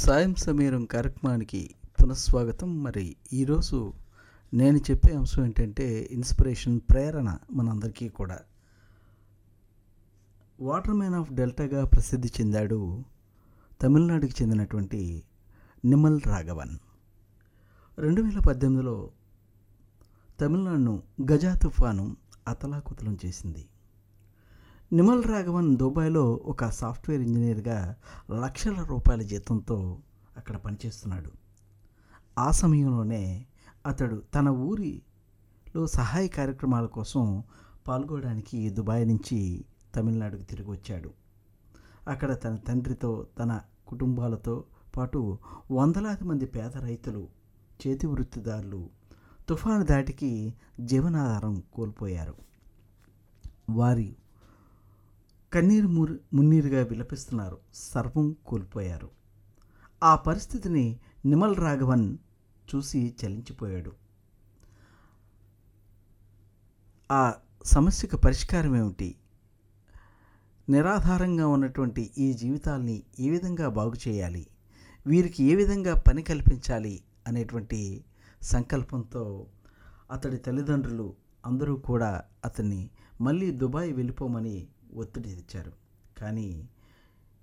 సాయం సమీరం కార్యక్రమానికి పునఃస్వాగతం మరి ఈరోజు నేను చెప్పే అంశం ఏంటంటే ఇన్స్పిరేషన్ ప్రేరణ మనందరికీ కూడా వాటర్ మ్యాన్ ఆఫ్ డెల్టాగా ప్రసిద్ధి చెందాడు తమిళనాడుకి చెందినటువంటి నిమల్ రాఘవన్ రెండు వేల పద్దెనిమిదిలో తమిళనాడును గజా తుఫాను అతలాకుతలం చేసింది నిమల్ రాఘవన్ దుబాయ్లో ఒక సాఫ్ట్వేర్ ఇంజనీర్గా లక్షల రూపాయల జీతంతో అక్కడ పనిచేస్తున్నాడు ఆ సమయంలోనే అతడు తన ఊరిలో సహాయ కార్యక్రమాల కోసం పాల్గొనడానికి దుబాయ్ నుంచి తమిళనాడుకు తిరిగి వచ్చాడు అక్కడ తన తండ్రితో తన కుటుంబాలతో పాటు వందలాది మంది పేద రైతులు చేతి వృత్తిదారులు తుఫాను దాటికి జీవనాధారం కోల్పోయారు వారి కన్నీరు మురి మున్నీరుగా విలపిస్తున్నారు సర్వం కోల్పోయారు ఆ పరిస్థితిని నిమల్ రాఘవన్ చూసి చలించిపోయాడు ఆ సమస్యకు పరిష్కారం ఏమిటి నిరాధారంగా ఉన్నటువంటి ఈ జీవితాల్ని ఏ విధంగా బాగు చేయాలి వీరికి ఏ విధంగా పని కల్పించాలి అనేటువంటి సంకల్పంతో అతడి తల్లిదండ్రులు అందరూ కూడా అతన్ని మళ్ళీ దుబాయ్ వెళ్ళిపోమని ఒత్తిడి తెచ్చారు కానీ